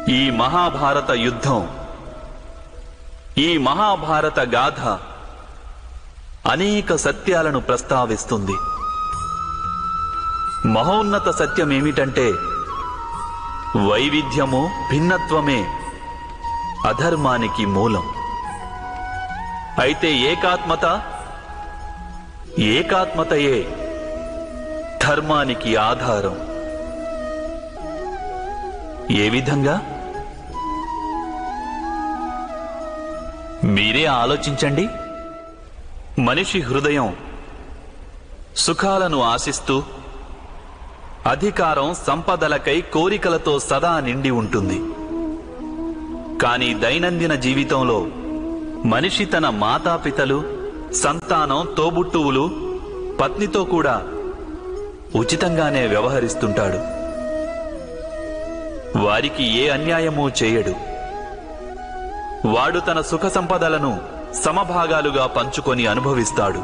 ఈ మహాభారత యుద్ధం ఈ మహాభారత గాథ అనేక సత్యాలను ప్రస్తావిస్తుంది మహోన్నత సత్యమేమిటంటే వైవిధ్యము భిన్నత్వమే అధర్మానికి మూలం అయితే ఏకాత్మత ఏకాత్మతయే ధర్మానికి ఆధారం ఏ విధంగా మీరే ఆలోచించండి మనిషి హృదయం సుఖాలను ఆశిస్తూ అధికారం సంపదలకై కోరికలతో సదా నిండి ఉంటుంది కానీ దైనందిన జీవితంలో మనిషి తన మాతాపితలు సంతానం తోబుట్టువులు పత్నితో కూడా ఉచితంగానే వ్యవహరిస్తుంటాడు వారికి ఏ అన్యాయమూ చేయడు వాడు తన సుఖ సంపదలను సమభాగాలుగా పంచుకొని అనుభవిస్తాడు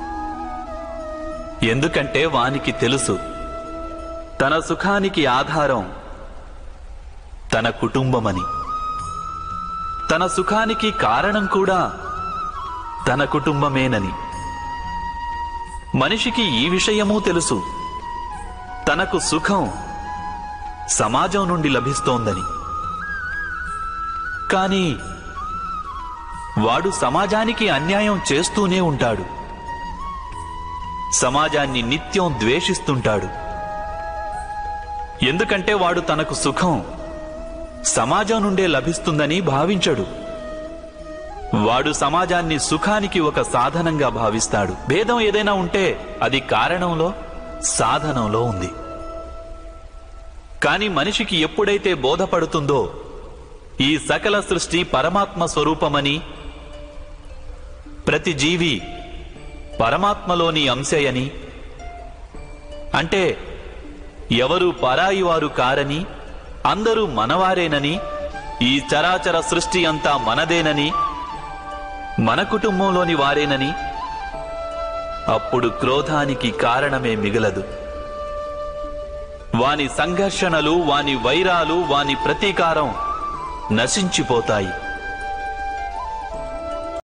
ఎందుకంటే వానికి తెలుసు తన సుఖానికి ఆధారం తన కుటుంబమని తన సుఖానికి కారణం కూడా తన కుటుంబమేనని మనిషికి ఈ విషయమూ తెలుసు తనకు సుఖం సమాజం నుండి లభిస్తోందని కానీ వాడు సమాజానికి అన్యాయం చేస్తూనే ఉంటాడు సమాజాన్ని నిత్యం ద్వేషిస్తుంటాడు ఎందుకంటే వాడు తనకు సుఖం సమాజం నుండే లభిస్తుందని భావించడు వాడు సమాజాన్ని సుఖానికి ఒక సాధనంగా భావిస్తాడు భేదం ఏదైనా ఉంటే అది కారణంలో సాధనంలో ఉంది కాని మనిషికి ఎప్పుడైతే బోధపడుతుందో ఈ సకల సృష్టి పరమాత్మ స్వరూపమని ప్రతి జీవి పరమాత్మలోని అంశయని అంటే ఎవరు పరాయి వారు కారని అందరూ మనవారేనని ఈ చరాచర సృష్టి అంతా మనదేనని మన కుటుంబంలోని వారేనని అప్పుడు క్రోధానికి కారణమే మిగలదు వాని సంఘర్షణలు వాని వైరాలు వాని ప్రతీకారం నశించిపోతాయి